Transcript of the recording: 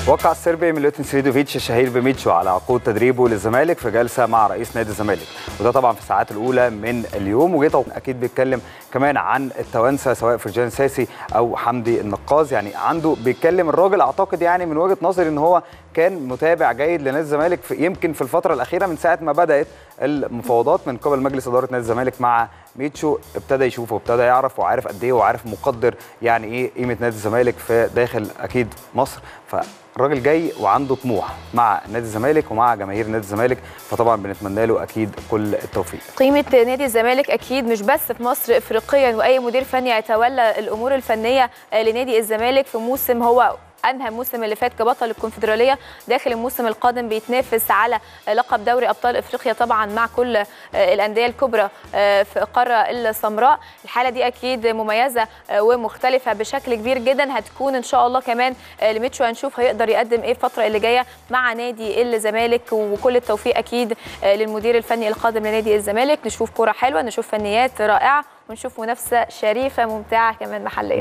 وقع السربي ميلوتين سيدوفيتش الشهير بميتشو على عقود تدريبه للزمالك في جلسه مع رئيس نادي الزمالك وده طبعا في الساعات الاولى من اليوم وجيت اكيد بيتكلم كمان عن التوانسه سواء فرجان ساسي او حمدي النقاز يعني عنده بيتكلم الراجل اعتقد يعني من وجهه نظري ان هو كان متابع جيد لنادي الزمالك في يمكن في الفتره الاخيره من ساعه ما بدات المفاوضات من قبل مجلس اداره نادي الزمالك مع ميتشو ابتدى يشوف وابتدى يعرف وعارف قد ايه وعارف مقدر يعني ايه قيمه نادي الزمالك في داخل اكيد مصر فالراجل جاي وعنده طموح مع نادي الزمالك ومع جماهير نادي الزمالك فطبعا بنتمنى له اكيد كل التوفيق قيمة نادي الزمالك أكيد مش بس في مصر إفريقيا وأي مدير فني يتولى الأمور الفنية لنادي الزمالك في موسم هو انهى الموسم اللي فات كبطل الكونفدراليه داخل الموسم القادم بيتنافس على لقب دوري ابطال افريقيا طبعا مع كل الانديه الكبرى في القاره السمراء الحاله دي اكيد مميزه ومختلفه بشكل كبير جدا هتكون ان شاء الله كمان لميتشو هنشوف هيقدر يقدم ايه الفتره اللي جايه مع نادي الزمالك وكل التوفيق اكيد للمدير الفني القادم لنادي الزمالك نشوف كره حلوه نشوف فنيات رائعه ونشوف منافسه شريفه ممتعه كمان محليه